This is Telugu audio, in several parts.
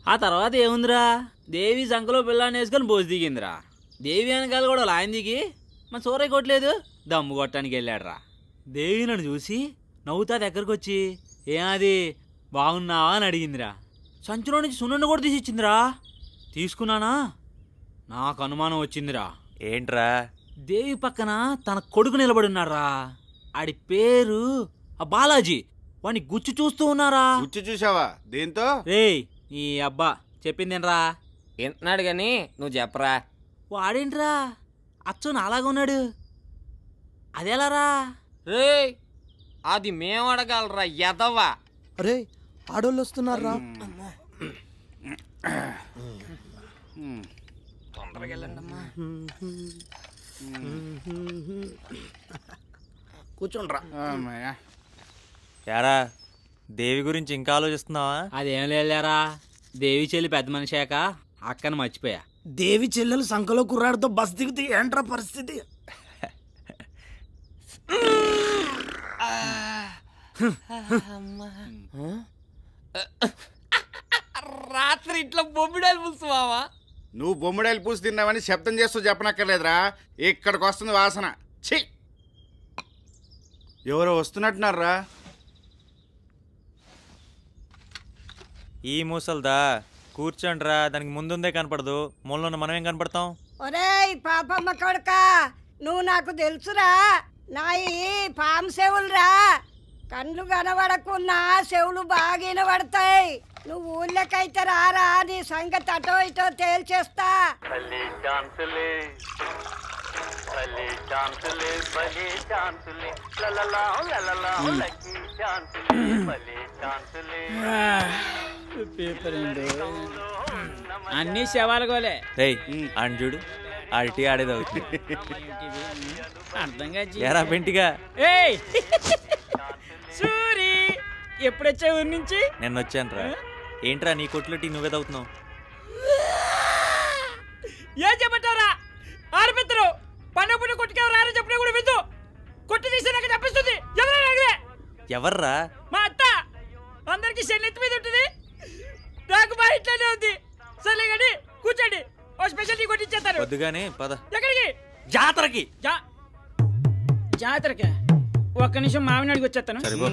ఆ తర్వాత ఏముందిరా దేవి సంఖలో పిల్లాన్ని వేసుకొని బోసి దిగిందిరా దేవి వెనకాల కూడా వాళ్ళ ఆయన దిగి మన సూరయ్య కొట్టలేదు దమ్ము కొట్టడానికి వెళ్ళాడురా దేవి నన్ను చూసి నవ్వుతా దగ్గరకు వచ్చి ఏమది బాగున్నావా అని అడిగిందిరా సంచిలో నుంచి సున్నుండ కూడా తీసి ఇచ్చిందిరా తీసుకున్నానా నాకు అనుమానం వచ్చిందిరా ఏంట్రా దేవి పక్కన తన కొడుకు నిలబడి ఉన్నారా ఆడి పేరు ఆ బాలాజీ వాడిని గుచ్చి చూస్తూ ఉన్నారా గుచ్చి చూసావా దేంతో రేయ్ ఈ అబ్బా చెప్పిందేనరా వింటున్నాడు గాని నువ్వు చెప్పరా వాడేంట్రా అచ్చు నాలాగా ఉన్నాడు అదెలారా రే అది మేము అడగలరా ఎదవా అరే ఆడోళ్ళు వస్తున్నారా తొందరగా వెళ్ళండమ్మా కూర్చోండ్రా అమ్మయ్య. యారా దేవి గురించి ఇంకా ఆలోచిస్తున్నావా అదేం లేదులేరా దేవి చెల్లి పెద్ద మనిషాక అక్కని మర్చిపోయా దేవి చెల్లెలు సంఖలో కుర్రాడితో బస్ దిగితే ఏంట్రా పరిస్థితి రాత్రి ఇట్లా బొమ్మిడాలు పులుసువావా నువ్వు బొమ్మిడాయలు పూసి తిన్నావని శబ్దం చేస్తూ చెప్పనక్కర్లేదురా ఇక్కడికి వస్తుంది వాసన ఛీ ఎవరో వస్తున్నట్టున్నారా ఈ మూసల్దా కూర్చోండ్రా దానికి ముందుందే కనపడదు మూలలో మనమేం కనపడతాం ఒరేయ్ పాపమ్మ కొడుక నువ్వు నాకు తెలుసురా నాయి పాము చెవులురా కండ్లు కనబడకున్నా చెవులు బాగా వినబడతాయి నువ్వు ఊళ్ళకైతే రారా నీ సంగతి అటో ఇటో తేల్చేస్తా అన్ని శవాల గోలే రేయ్ ఆడిని చూడు ఆడిటి ఆడేది అవుతుంది అర్థంగా ఎరా పెంటిగా ఏయ్ సూరి ఎప్పుడొచ్చావు ఊరి నుంచి నేను వచ్చానురా ఏంట్రా నీ కొట్లో టీ నువ్వే తవ్వుతున్నావు ఏం చెప్పంటారా ఆడపిద్దరు పండుగ పుట్టిన కొట్టుకే రారని చెప్పినా కూడా విద్దు కొట్టు తీసి నాకు తప్పిస్తుంది ఎవరైనా అడిగే ఎవర్రా మా అత్త అందరికి శనెత్తి మీద ఉంటుంది నాకు మా ఇంట్లోనే ఉంది సరే కానీ కూర్చోండి ఓ స్పెషల్ టీ కొట్టించేస్తారు వద్దుగానే పద ఎక్కడికి జాతరకి జా జాతరకి ఒక్క నిమిషం మామిని అడిగి వచ్చేస్తాను సరిపో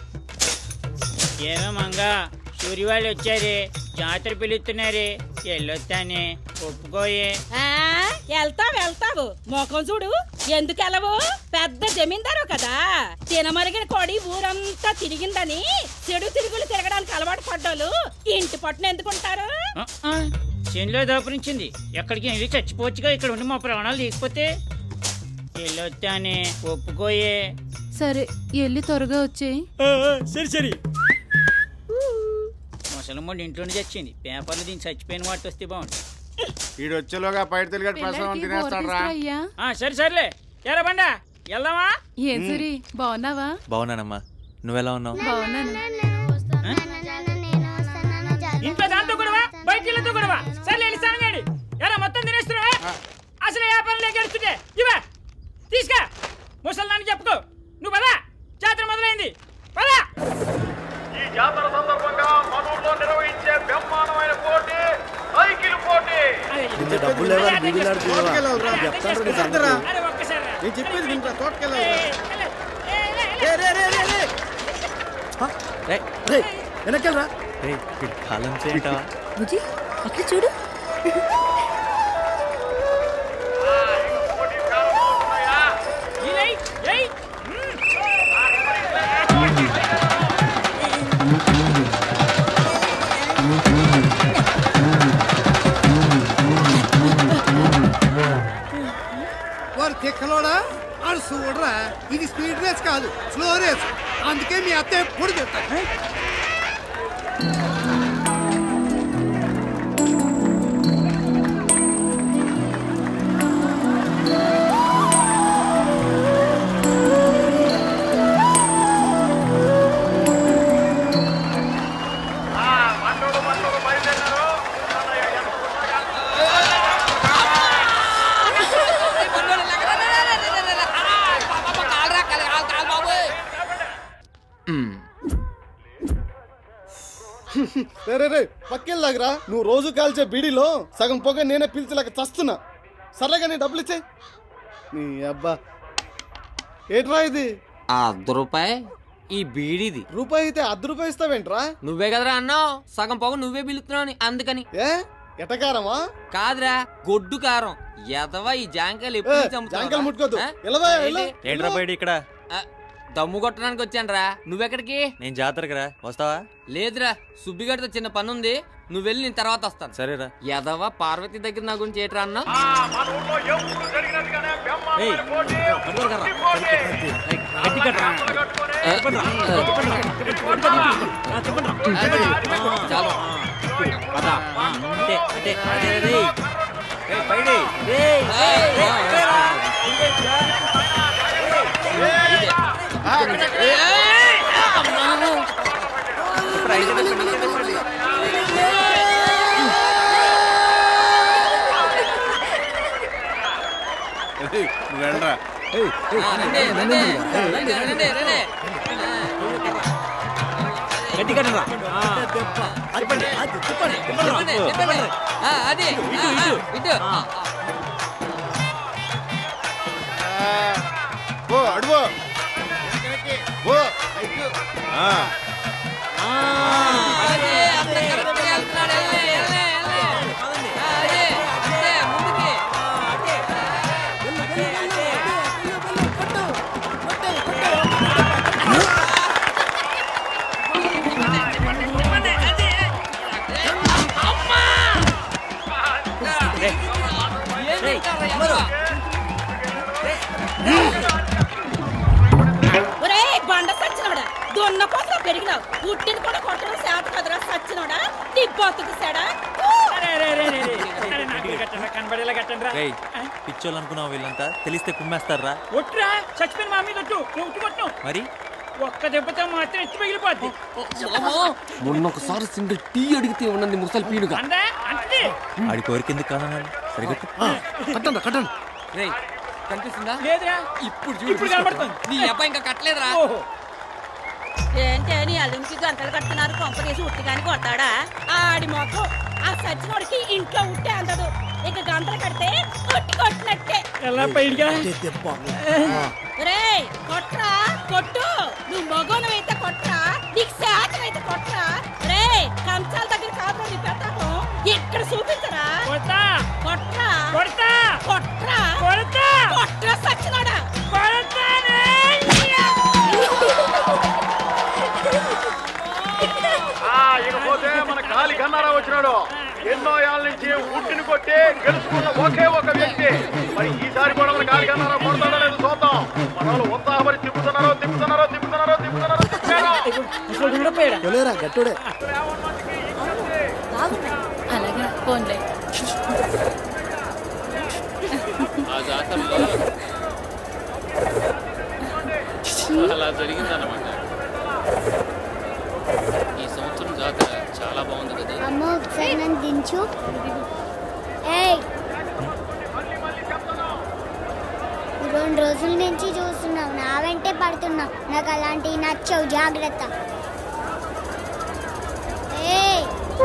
ఏమో మంగా సూర్య వాళ్ళు వచ్చారే జాతర పిలుస్తున్నారే వెళ్ళొస్తానే ఒప్పుకోయే ఆ, వెళ్తావు వెళ్తావు ముఖం చూడు ఎందుకు వెళ్ళవు పెద్ద జమీందారు కదా తినమరిగిన కొడి ఊరంతా తిరిగిందని చెడు తిరుగులు తిరగడానికి అలవాటు పడ్డోళ్ళు ఇంటి పట్టున ఎందుకుంటారు చేనులో దాపురించింది ఎక్కడికి వెళ్ళి చచ్చిపోవచ్చుగా ఇక్కడ ఉండి మా ప్రాణాలు లేకపోతే వెళ్ళొస్తానే ఒప్పుకోయే సరే వెళ్ళి త్వరగా వచ్చేయి సరే సరే ముసలమ్మ ఇంట్లోనే చచ్చింది పేపర్లు దీన్ని చచ్చిపోయిన వాటి వస్తే బాగుంటుంది వీడు వచ్చేలోగా బయట తిరిగట్టు ప్రసవం పిల్లలకి తినేస్తాడు రా బోర్ అయ్యా ఆ, సరే సర్లే ఎరా బండా వెళ్దామా ఏం సరి బాగున్నావా బాగున్నానమ్మా నువ్వెలా ఉన్నావు బాగున్నాను ఇంట్లో దాంతో కూడా బయట ఇళ్ళతో కూడా సర్లే వెళ్ళి స్నానం చేయండి ఎరా మొత్తం తినేస్తున్నావా అసలు వ్యాపారం లేక ఎడుతుంటే ఇవా తీసుకా ముసల్దాన్ని చెప్పుకో నువ్వు పదా జాతర మొదలైంది పదా ఈ జాతర సందర్భంగా మనూర్లో నిర్వహించే బ్రహ్మాండమైన పోటీ సైకిల్ పోటీ ఇంత డబ్బులు లేవని బీడీలాడు తోటకెళ్ళాలిరా. చెప్తాను నీ చెప్తారా? సంగతి. అరే ఒక్కసారి రా. నేను చెప్పేది వింటా తోటకెళ్ళాలి రే, రే, రే, రే, రే. హ? రేయ్ రే, వెనక్కెళ్ళరా రేయ్ వీడి కాలం చేయటవా బుజ్జి అక్కడ చూడు పోటీ ప్రారంభమవుతున్నాయా ఇలై, ఏయ్. వారు తిక్కలోడా ఆడు చూడరా ఇది స్పీడ్ రేస్ కాదు స్లో రేస్ అందుకే మీ అత్త ఎప్పుడు చెప్తాను మండోడు మండోడు బయలుదేరారు రే రే రే పక్కెళ్ళాగరా నువ్వు రోజు కాల్చే బీడీలో సగం పొగ నేనే పీల్చలేక చస్తున్నా సర్లేగా నీ డబ్బులు ఇచ్చే నీ అబ్బా ఏట్రా ఇది ఆ అర్ధ రూపాయి ఈ బీడిది రూపాయి అయితే అర్ధ రూపాయి ఇస్తావేంట్రా నువ్వే కదరా అన్నావు సగం పొగ నువ్వే పిలుస్తున్నావు అందుకని ఏ ఎటకారమా కాదురా గొడ్డు కారం ఎదవ ఈ జాంకాయలు ఎప్పుడు ఏ, చంపుతావురా? జాంకాయలు ముట్టుకోద్దు. ఆ? ఎలవా, ఏంటి? ఎలు. ఏంట్రా బయట ఇక్కడ ఆ, దమ్ము కొట్టడానికి వచ్చానురా నువ్వెక్కడికి నేను జాతరకు రా వస్తావా లేదురా సుబ్బిగడితో చిన్న పని ఉంది నువ్వు వెళ్ళి నేను తర్వాత వస్తాను సరేరా ఎదవ పార్వతి దగ్గర నా గురించి ఏట్రా అన్నా మన ఊర్లో ఎప్పుడు జరిగినట్టుగానే బ్రహ్మాండమైన ఏయ్, పోటీ పట్టుకోరా, ఈ పోటీ. గట్టి కట్టరా. కట్టుకొని చాలు పద. ఆ, అంటే అంటే అదే రే రే పైడి రే రే రే రా. నువ్వు వెళ్ళరా ఆ, రండి, రండి, రండి, రండి, రండి. గట్టి కట్టరా ఆ. తిప్పండి, తిప్పండి. ఆ, అది ఆ, ఆ, ఇటు ఆ, ఓ అడుగు ఓ ఆ. అది, అక్కడ కరెక్ట్గా వెళ్తున్నాడు. వెళ్ళే, వెళ్ళే, వెళ్ళే. ఆ, అది, అంతే, ముందుకి. ఏం తింటారా, ఎవరు? ఒరే బండ సచ్చినోడా దొన్న కోసం పెరిగినావు పుట్టిన కూడా కొట్టడం శాత కదరా సచ్చినోడా నీ బతుకు సెడా కనబడేలా కట్టండి రేయ్ పిచ్చోళ్ళు అనుకున్నావు వీళ్ళంతా తెలిస్తే కుమ్మేస్తారా ఒట్టురా చచ్చిపోయిన మా మీద ఒట్టు నువ్వు ఒట్టు కొట్టు మరి ఒక్క దెబ్బతో మాత్రం ఎత్తి పగిలిపోద్ది మొన్న ఒకసారి సింగిల్ టీ అడిగితే ఉన్నది ముసలి పీనుగా అందా అంతే ఆడి కోరికెందుకు కాదన్నాడు సరిగట్టు కట్టండి కట్టండి రేయ్ కనిపిస్తుందా లేదురా ఇప్పుడు ఇప్పుడు కనబడుతుంది. నీ అబ్బాయి ఇంకా కట్టలేదురా ఓహో ఏంటి నీ అల్లునికి గంటలు కడుతున్నారు కొంప తీసి ఉట్టిగాని కొడతాడా ఆడి మొఖం ఆ సచ్చినోడికి ఇంట్లో ఉట్టే అందదు ఇక గంటలు కడితే కొట్టి కొట్టినట్టే ఎలా పైడిగా రే కొట్రా కొట్టు నువ్వు మగోనవైతే కొట్రా నీకు శాతమైతే కొట్రా రే కంచాల దగ్గర కాదు నీ పెద్దకం ఇక్కడ చూపించరా కొడతా కొట్రా కొడతా కొట్రా కొడతా కొట్రా సచ్చినోడా కొడతానే ఆ, ఇకపోతే మన గాలి గన్నారావు వచ్చినాడు ఎన్నో ఏళ్ళ నుంచి ఉట్టిని కొట్టి గెలుచుకున్న ఒకే ఒక వ్యక్తి మరి ఈసారి కూడా మన గాలి గన్నారావు కొడతాడో లేదో చూద్దాం మన వాళ్ళు ఉత్సాహపడి తిప్పుతున్నారో తిప్పుతున్నారో తిప్పుతున్నారో తిప్పుతున్నారో తిప్పుతున్నారో తొలేరా గట్టుడే అలాగే ఫోన్లే అలా జరిగిందన్నమాట ఈ సంవత్సరం జాతర చాలా బాగుంది కదా అమ్మ ఒకసారి నన్ను దించు ఏయ్ రెండు రోజుల నుంచి చూస్తున్నావు నా వెంటే పడుతున్నావు నాకు అలాంటివి నచ్చవు జాగ్రత్త ఏయ్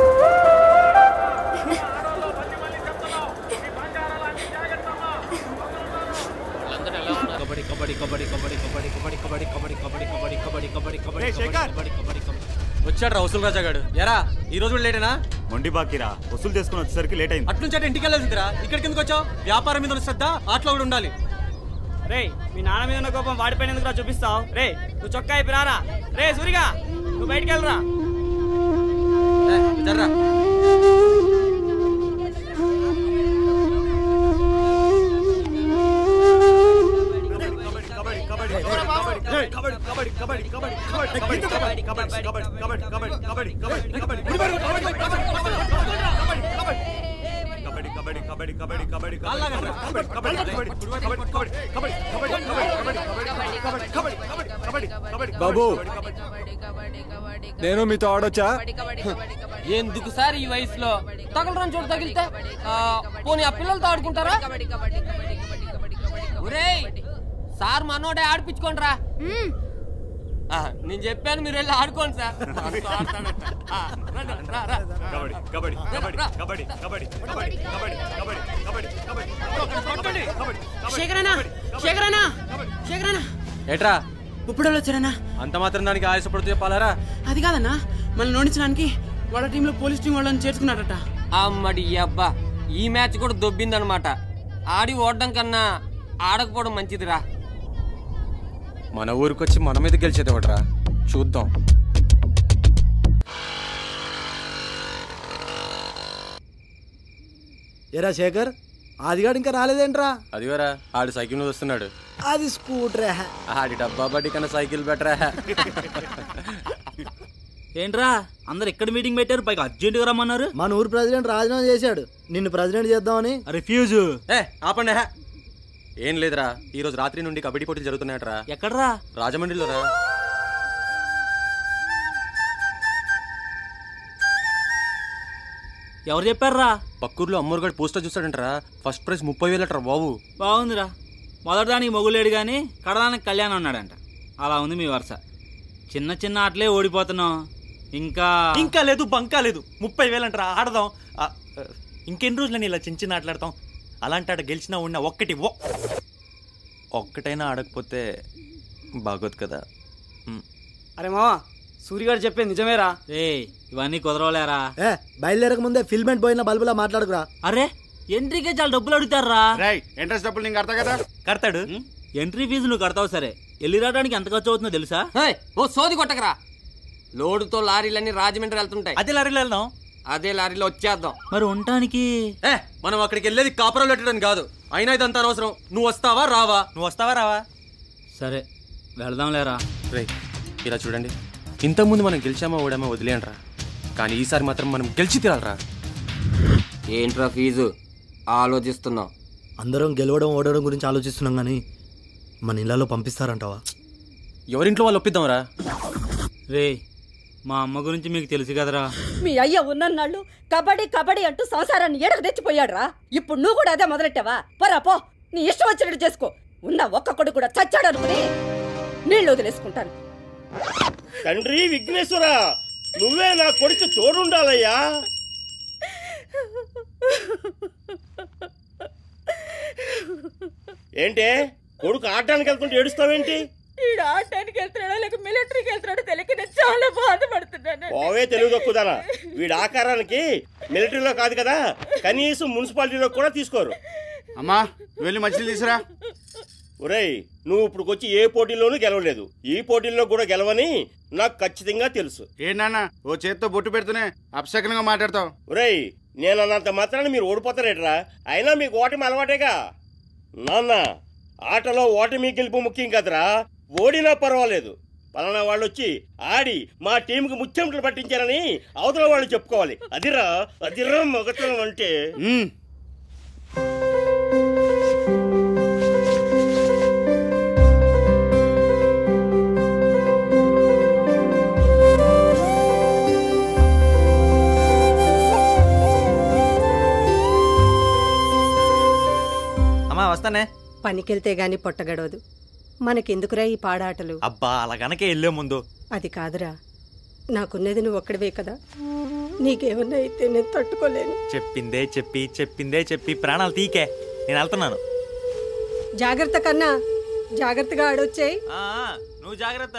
వాళ్ళందరూ ఎలా ఉన్నారు కబడ్డీ కబడ్డీ కబడ్డీ కబడ్డీ కబడ్డీ కబడ్డీ కబడ్డీ కబడ్డీ కబడ్డీ కబడ్డీ కబడ్డీ కబడ్డీ కబడ్డీ కబడ్డీ కబడ్డీ వచ్చాడు రా వసూలు రాజా గాడు ఎరా ఈ రోజు కూడా లేటేనా మొండి బాకీరా వసూలు చేసుకుని వచ్చేసరికి లేట్ అయింది అట్నుంచి అంటే ఇంటికి వెళ్ళాల్సిందిరా ఇక్కడికి ఎందుకు వచ్చావు వ్యాపారం మీద ఉన్న శ్రద్ధ ఆటలో కూడా ఉండాలి రే మీ నాన్న మీద ఉన్న కోపం వాడిపోయినందుకు రా చూపిస్తావు రే నువ్వు చొక్కా అయిపోయి రారా రే సూరిగా నువ్వు బయటికి వెళ్ళరా జర్రా బాబు నేను మీతో ఆడొచ్చా ఎందుకు సార్ ఈ వయసులో తగలరం చోటు తగిలితే ఆ, పోనీ ఆ పిల్లలతో ఆడుకుంటారా ఒరేయ్ సార్ మనోడే ఆడిపించుకోండి రా నేను చెప్పాను మీరు వెళ్ళి ఆడుకోండి సార్ కబడ్డీ కబడ్డీ కబడ్డీ కబడ్డీ కబడ్డీ కబడ్డీ కబడ్డీ కబడ్డీ కబడ్డీ కబడ్డీ శేఖరనా శేఖరనా శేఖరనా ఏట్రా ఇప్పుడు వచ్చారన్నా అంత మాత్రం దానికి ఆయాసపడుతూ చెప్పాలరా అది కాదన్నా మనల్ని ఓడించడానికి వాళ్ళ టీంలో పోలీస్ టీం వాళ్ళని చేర్చుకున్నారట అమ్మడి అబ్బా ఈ మ్యాచ్ కూడా దొబ్బిందనమాట ఆడి ఓడడం కన్నా ఆడకపోవడం మంచిదిరా మన ఊరికొచ్చి మన మీద గెలిచేది ఒకట్రా చూద్దాం ఏరా శేఖర్ ఆదిగాడు ఇంకా రాలేదేంట్రా అదివరా ఆడు సైకిల్ మీద వస్తున్నాడు అది స్కూటర్ ఆడి డబ్బా బడ్డీ కన్నా సైకిల్ బెటరా ఏంట్రా అందరు ఎక్కడ మీటింగ్ పెట్టారు పైగా అర్జెంటుగా రమ్మన్నారు మన ఊరు ప్రెసిడెంట్ రాజీనామా చేశాడు నిన్ను ప్రెసిడెంట్ చేద్దామని రిఫ్యూజ్ ఏ ఆపండి హే. ఏం లేదురా ఈ రోజు రాత్రి నుండి కబడ్డీ పోటీలు జరుగుతున్నాయట్రా ఎక్కడ్రా రాజమండ్రిలో రా ఎవరు చెప్పారా పక్కూర్లో అమ్మూరుగాడు పోస్టర్ చూస్తాడంటరా ఫస్ట్ ప్రైజ్ ముప్పై వేలట్రా బాబు బాగుందిరా మొదటిదానికి మొగులేడు కానీ కడదానికి కళ్యాణం ఉన్నాడంట అలా ఉంది మీ వరుస చిన్న చిన్న ఆటలే ఓడిపోతున్నాం ఇంకా ఇంకా లేదు బంకా లేదు ముప్పై వేలు అంటారా ఆడదాం ఆ, ఆ, ఇంకెన్ని రోజులని ఇలా చిన్న చిన్న ఆటలాడతాం అలాంటి ఆట గెలిచినా ఉన్న ఒక్కటి ఒ- ఒక్కటైనా ఆడకపోతే బాగోదు కదా ఉమ్. అరే మావా సూర్యగారు చెప్పేది నిజమేరా రే ఇవన్నీ కుదరవలేరా ఏ బయలుదేరక ముందే ఫిల్మెంట్ పోయిన బల్బులా మాట్లాడుకురా అరే ఎంట్రీకే చాలా డబ్బులు అడుగుతారా రై ఇంట్రెస్ట్ డబ్బులు నీకు కడతా కదా కడతాడు ఎంట్రీ ఫీజు నువ్వు కడతావు సరే వెళ్ళి రావడానికి ఎంత ఖర్చు అవుతుందో తెలుసా హేయ్, ఓ సోది కొట్టకరా లోడుతో లారీలన్నీ రాజమండ్రి వెళ్తుంటాయి అదే లారీలో వెళ్దాం అదే లారీలో వచ్చేద్దాం మరి ఉండటానికి ఏ మనం అక్కడికి వెళ్ళేది కాపురం పెట్టడానికి కాదు అయినా ఇదంతా అనవసరం నువ్వు వస్తావా రావా నువ్వు వస్తావా రావా సరే వెళ్దాం లేరా రే ఇలా చూడండి ఇంతకుముందు మనం గెలిచామా ఓడామా వదిలేయండిరా కానీ ఈసారి మాత్రం మనం గెలిచి తీరాలరా ఏంట్రా ఫీజు ఆలోచిస్తున్నాం అందరం గెలవడం ఓడడం గురించి ఆలోచిస్తున్నాం కానీ మన ఇళ్లలో పంపిస్తారంటావా ఎవరింట్లో వాళ్ళు ఒప్పిద్దాంరా రే మా అమ్మ గురించి మీకు తెలుసు కదరా మీ అయ్య ఉన్నన్నాళ్ళు కబడ్డీ కబడ్డీ అంటూ సంసారాన్ని ఎడకు తెచ్చిపోయాడురా ఇప్పుడు నువ్వు కూడా అదే మొదలెట్టావా పోరా పో నీ ఇష్టం వచ్చినట్టు చేసుకో ఉన్న ఒక్క కొడుకు కూడా చచ్చాడు అనుకుని నీళ్ళు వదిలేసుకుంటాను తండ్రి విఘ్నేశ్వర నువ్వే నా కొడుకు తోడుండాలయ్యా ఏంటే కొడుకు ఆడటానికి వెళ్తుంటే ఏడుస్తావేంటి ఈడు ఆడటానికి వెళ్తున్నాడో లేక మిలిటరీకి వెళ్తున్నాడో తెలియక నేను చాలా బాధపడుతున్నాను పోవే తెలుగు తక్కువదానా వీడి ఆకారానికి మిలిటరీలో కాదు కదా కనీసం మున్సిపాలిటీలో కూడా తీసుకోరు అమ్మా వెళ్ళి మధ్యలో తీసురా ఒరేయ్ నువ్వు ఇప్పుడు వచ్చి ఏ పోటీలోనూ గెలవలేదు ఈ పోటీల్లో కూడా గెలవని నాకు ఖచ్చితంగా తెలుసు ఏంటన్నా ఓ చేత్తో బొట్టు పెడుతూనే అప్సకనంగా మాట్లాడతావు ఒరేయ్ నేను అన్నంత మాత్రాన మీరు ఓడిపోతారేట్రా అయినా మీకు ఓటమి అలవాటేగా నాన్న ఆటలో ఓటమి గెలుపు ముఖ్యం కదరా ఓడినా పర్వాలేదు పలానా వాళ్ళు వచ్చి ఆడి మా టీంకి ముచ్చెమటలు పట్టించారని అవతల వాళ్ళు చెప్పుకోవాలి అదిరా అదిరా మొగతనం అంటే అమ్మా వస్తానే పనికెళ్తే గాని పొట్టగడవదు మనకెందుకురా ఈ పాడాటలు అబ్బా అలా గనకే వెళ్ళే ముందు అది కాదురా నాకున్నది నువ్వు ఒక్కడివే కదా నీకేమన్నా అయితే నేను తట్టుకోలేను చెప్పిందే చెప్పి చెప్పిందే చెప్పి ప్రాణాలు తీకే నేను వెళ్తున్నాను జాగ్రత్త కన్నా జాగ్రత్తగా ఆడొచ్చాయి ఆ, నువ్వు జాగ్రత్త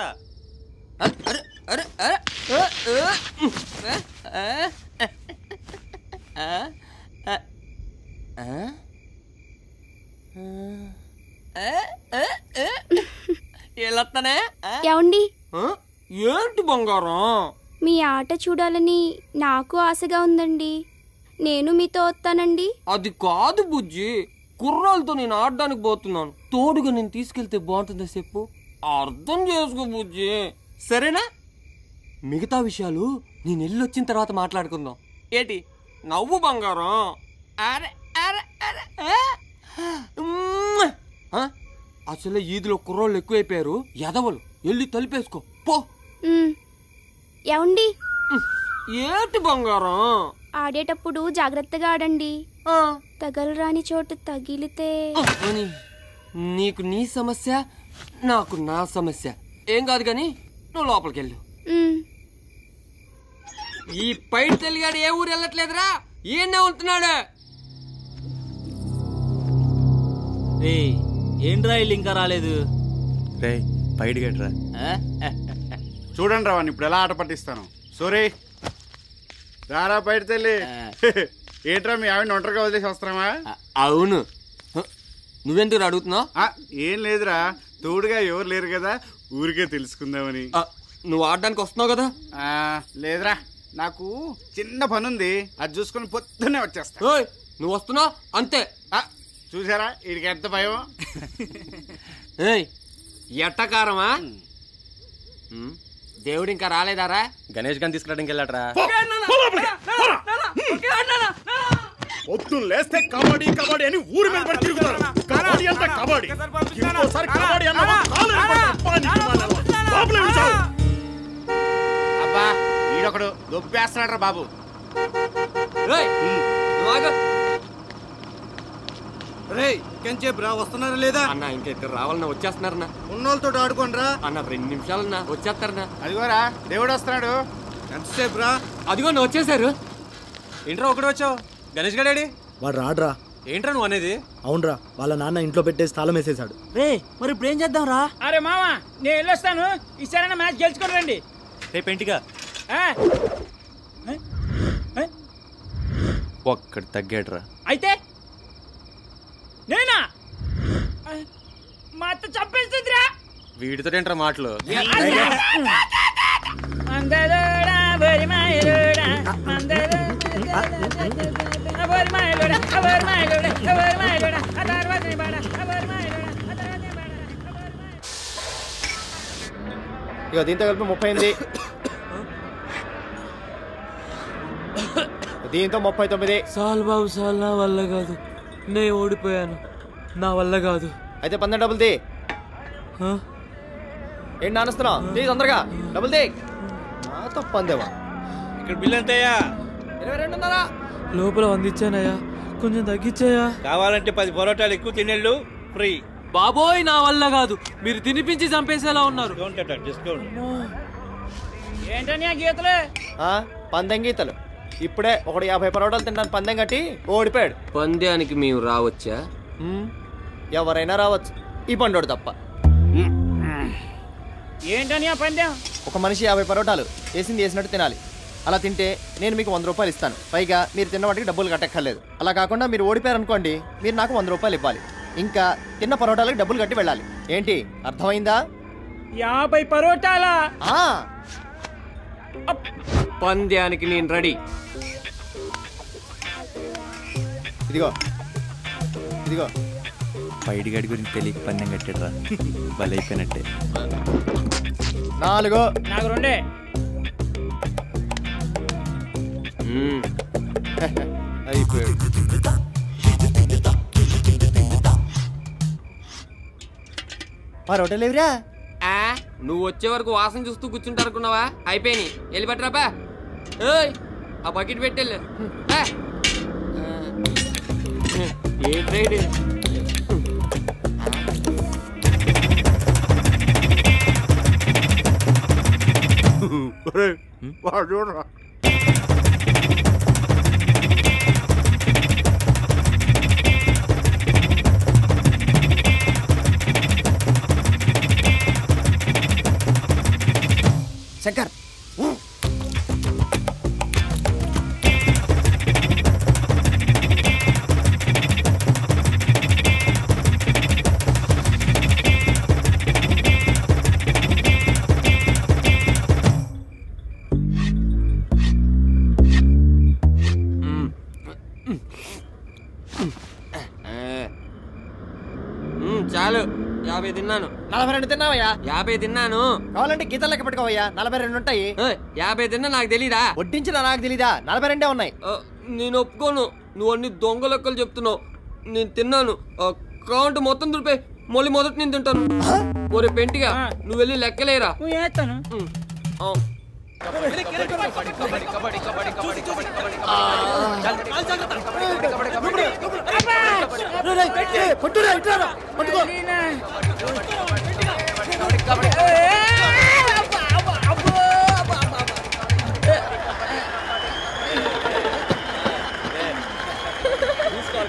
వెళ్ళొస్తానే ఏమండి ఏంటి బంగారం మీ ఆట చూడాలని నాకు ఆశగా ఉందండి నేను మీతో వస్తానండి అది కాదు బుజ్జి కుర్రాలతో నేను ఆడడానికి పోతున్నాను తోడుగా నేను తీసుకెళ్తే బాగుంటుందా చెప్పు అర్థం చేసుకో బుజ్జి సరేనా మిగతా విషయాలు నేను వెళ్ళి వచ్చిన తర్వాత మాట్లాడుకుందాం ఏంటి నవ్వు బంగారం అరే అరే అరే ఆ? ఉమ్మ్. ఆ? అసలే ఈదిలో కుర్రోళ్ళు ఎక్కువైపోయారు ఎదవలు వెళ్ళి తలిపేసుకో పో ఏమండి ఏంటి బంగారం ఆడేటప్పుడు జాగ్రత్తగా ఆడండి తగలరాని చోటు తగిలితే అని నీకు నీ సమస్య నాకు నా సమస్య ఏం కాదు కానీ నువ్వు లోపలికి వెళ్ళు ఉమ్. ఈ పైడి తెలిగాడు ఏ ఊరు వెళ్ళట్లేదురా ఈయన్నే ఉంటున్నాడు రే ఏంట్రా వీళ్ళు ఇంకా రాలేదు రే పైడి గట్రా చూడండి రా వాడిని ఇప్పుడు ఎలా ఆట పట్టిస్తాను సోరీ రారా బయట తల్లి ఏంట్రా మీ ఆవిడ ఒంటరిగా వదిలేసి వస్తున్నావా అవును నువ్వెందుకు అడుగుతున్నావు ఏం లేదురా తోడుగా ఎవరు లేరు కదా ఊరికే తెలుసుకుందామని నువ్వు ఆడడానికి వస్తున్నావు కదా ఆ, లేదురా నాకు చిన్న పని ఉంది అది చూసుకొని పొద్దున్నే వచ్చేస్తా ఓయ్ నువ్వు వస్తున్నావు అంతే చూసారా వీడికి ఎంత భయం ఏయ్ ఎట్టకారమా ఉమ్, దేవుడు ఇంకా రాలేదారా గణేష్ గారిని తీసుకురావడానికి వెళ్ళాడరా పొద్దున్న లేస్తే కబడ్డీ కబడ్డీ అని ఊరి మీద పడి తిరుగుతారు కబడ్డీ అంతా కబడ్డీ ఇంకోసారి కబడ్డీ అన్నావా కాలు ఎరగొడతా. అబ్బా, నీకు మా నెలవ. లోపలే ఉంచావు. అబ్బా ఈడొకడు దొబ్బేస్తున్నాడు రా బాబు రే ఇంకెంచేపు రా వస్తున్నారా లేదా అన్న ఇంకైతే రావాలన్నా వచ్చేస్తున్నారన్నా ఉన్నోళ్ళతో ఆడుకోండి రా అన్న రెండు నిమిషాలన్నా వచ్చేస్తారన్నా అదిగోరా దేవుడు వస్తున్నాడు ఎంతసేపు రా అదిగో నువ్వు వచ్చేసారు ఏంట్రా ఒకటి వచ్చావు గణేష్ గడాడి వాడు రాడ్రా ఏంట్రా నువ్వు అనేది అవునరా వాళ్ళ నాన్న ఇంట్లో పెట్టేసి తాళం వేసేశాడు రే మరి ఇప్పుడు ఏం చేద్దాం రా అరే మామ నేను వెళ్ళొస్తాను ఈసారైనా మ్యాచ్ గెలుచుకొని రండి రేపు ఇంటిగా ఆ? ఒక్కడు తగ్గాడురా అయితే నేనా ఆ, మా అత్త చంపేస్తుందిరా వీడితో ఏంట్రా మాటలు మందలోడా బరి మాయలోడా మందలోడా బరి మాయలోడా బరి మాయలోడా బరి మాయలోడా ఆ తర్వాత నీ బాడ బరి మాయలోడా ఆ తర్వాత నీ బాడ ఇక దీంతో కలిపి ముప్పై ఎనిమిది దీంతో ముప్పై తొమ్మిది సాల్ బాబు సాల్ నా వల్ల కాదు నేను ఓడిపోయాను నా వల్ల కాదు అయితే పందెం డబుల్ తీ ఏంటి నానస్తున్నావు తీ తొందరగా డబుల్ తీ నాతో పందేవా ఇక్కడ బిల్ ఎంతయ్యా ఇరవై రెండున్నరా లోపల వందిచ్చానయ్యా కొంచెం తగ్గించాయా కావాలంటే పది పొరోటాలు ఎక్కువ తినేళ్ళు ఫ్రీ బాబోయ్ నా వల్ల కాదు మీరు తినిపించి చంపేసేలా ఉన్నారు డిస్కౌంట్ ఏంటని ఆ గీతలు ఆ, పందెం గీతలు ఇప్పుడే ఒకడు యాభై పరోటాలు తినడానికి పందెం కట్టి ఓడిపోయాడు పంద్యానికి మేము రావచ్చా మ్మ్. ఎవరైనా రావచ్చు ఈ పండోడు తప్ప ఏంటని ఆ పందెం ఒక మనిషి యాభై పరోటాలు వేసింది వేసినట్టు తినాలి అలా తింటే నేను మీకు వంద రూపాయలు ఇస్తాను పైగా మీరు తిన్న వాటికి డబ్బులు కట్టక్కర్లేదు అలా కాకుండా మీరు ఓడిపోయారు అనుకోండి మీరు నాకు వంద రూపాయలు ఇవ్వాలి ఇంకా తిన్న పరోటాలకు డబ్బులు కట్టి వెళ్ళాలి ఏంటి అర్థమైందా యాభై పరోటాలా ఆ పంద్యానికి నేను రెడీ ఇదిగో ఇదిగో పైడిగాడి గురించి తెలియక పందెం కట్టాడురా బలైపోయినట్టే నాలుగు నాకు రెండే అయిపోయాడు పరోటాలు ఎవరా ఆ, నువ్వు వచ్చే వరకు వాసన చూస్తూ కూర్చుంటారు అనుకున్నావా అయిపోయినాయి వెళ్ళి పట్టరాపా ఏయ్ ఆ బకెట్ పెట్టెళ్ళు ఆ. ఆ. ఏంట్రా ఇది? వాడు చూడరా శంకర్ ఆ. మ్, చాలు యాభై తిన్నాను నలభై రెండు తిన్నావయ్యా యాభై తిన్నాను కావాలంటే గీతలు లెక్క పెట్టుకోవయ్యా నలభై రెండు ఉంటాయి ఏయ్, యాభై తిన్నా నాకు తెలీదా వడ్డించిన నాకు తెలీదా నలభై రెండే ఉన్నాయి ఆ, నేను ఒప్పుకోను నువ్వు అన్ని దొంగ లెక్కలు చెప్తున్నావు నేను తిన్నాను ఆ, కౌంట్ మొత్తం దులిపే మళ్ళీ మొదటి నేను తింటాను ఒరే పెంటిగా నువ్వు వెళ్ళి లెక్కలేరా నువ్వు చేస్తాను ఆ.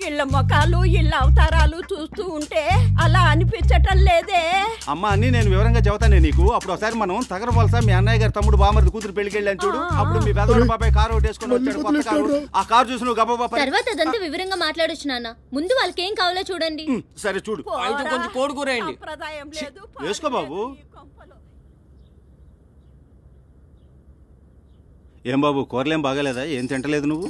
ఇళ్ళ ముఖాలు ఇళ్ళ అవతారాలు చూస్తూ ఉంటే అలా అనిపించటం లేదే అమ్మ అన్ని నేను వివరంగా చెబుతానే నీకు అప్పుడు ఒకసారి మనం తగర వలస మీ అన్నయ్య గారు తమ్ముడు బామర్ది కూతురు పెళ్లికి వెళ్ళాను చూడు అప్పుడు మీ పెద్దవాడు బాబాయ్ కారు ఒకటి వేసుకొని వచ్చాడు కొత్త కారు ఆ కారు చూసి నువ్వు గబా తర్వాత అదంతా వివరంగా మాట్లాడొచ్చు నాన్న ముందు వాళ్ళకి ఏం కావాలో చూడండి సరే చూడు అయితే కొంచెం కోడి కూర వేయండి సంప్రదాయం లేదు వేసుకో బాబు ఏం బాబు కూరలేం బాగాలేదా ఏం తింటలేదు నువ్వు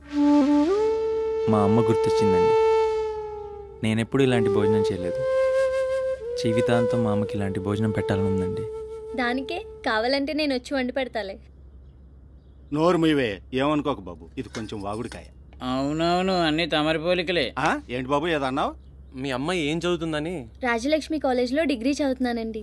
మా అమ్మ గుర్తొచ్చిందండి నేనెప్పుడు ఇలాంటి భోజనం చేయలేదు జీవితాంతం మా అమ్మకి ఇలాంటి భోజనం పెట్టాలని ఉందండి దానికే కావాలంటే నేను వచ్చి వండి పెడతాలే నోరు మీవే ఏమనుకోక బాబు ఇది కొంచెం వాగుడికాయ అవునవును అన్ని తమరి పోలికలే ఆ? ఏంటి బాబు ఏదో అన్నావు మీ అమ్మాయి ఏం చదువుతుందని రాజలక్ష్మి కాలేజ్లో డిగ్రీ చదువుతున్నానండి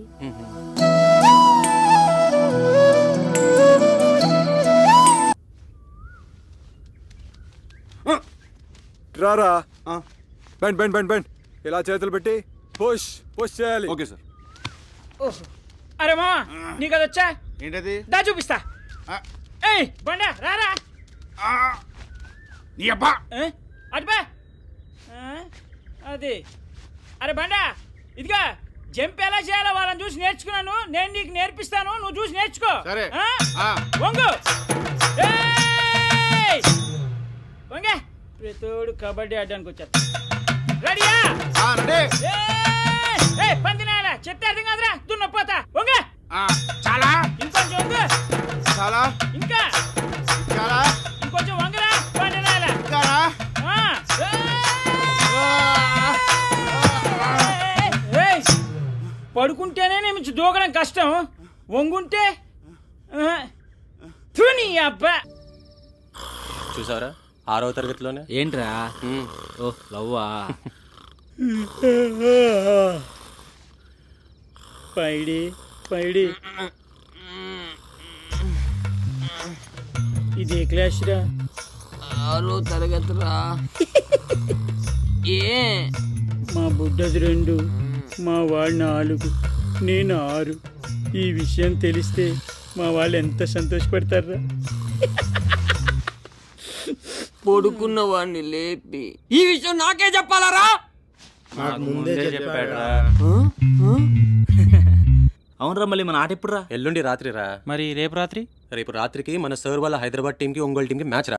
రారా బెండ్ బెండ్ బెండ్ బెండ్ ఇలా చేతులు పెట్టి పుష్ పుష్ చేయాలి ఓకే సార్ ఓహో. అరే మా నీకు అది వచ్చా ఏంటది దా చూపిస్తా ఏయ్ బండా రారా నీ అబ్బా అటుపా అది అరే బండా ఇదిగా జంప్ ఎలా చేయాలో వాళ్ళని చూసి నేర్చుకున్నాను నేను నీకు నేర్పిస్తాను నువ్వు చూసి నేర్చుకో సరే. ఆ? వంగు ఏయ్! వంగే ప్రతోడు కబడ్డీ ఆడడానికి వచ్చారు రెడీయా ఏయ్! ఏయ్, పందినాయన చెప్తే అర్థం కాదురా దున్నపోతా వంగే చాలా ఇంకొంచెం వంగు చాలా ఇంకా చాలా ఇంకొంచెం వంగరా పండినాయన చాలా పడుకుంటేనే నేను దూకడం కష్టం వంగుంటే ఆ, థు నీ అబ్బా చూసావరా ఆరవ తరగతిలోనే ఏంట్రా ఓ లవ్వా పైడి పైడి ఇది ఏ క్లాస్ రా ఆరో తరగతిరా ఏ మా బుడ్డది రెండు మా వాడు నాలుగు నేను ఆరు ఈ విషయం తెలిస్తే మా వాళ్ళు ఎంత సంతోషపడతారా పడుకున్న వాడిని లేపి ఈ విషయం నాకే చెప్పాలరా ముందే చెప్పాడురా. అవునరా మళ్ళీ మన ఆట ఎప్పుడు రా ఎల్లుండి రాత్రి రా మరి రేపు రాత్రి రేపు రాత్రికి మన సర్ వాళ్ళ హైదరాబాద్ టీంకి ఒంగోలు టీంకి మ్యాచ్ రా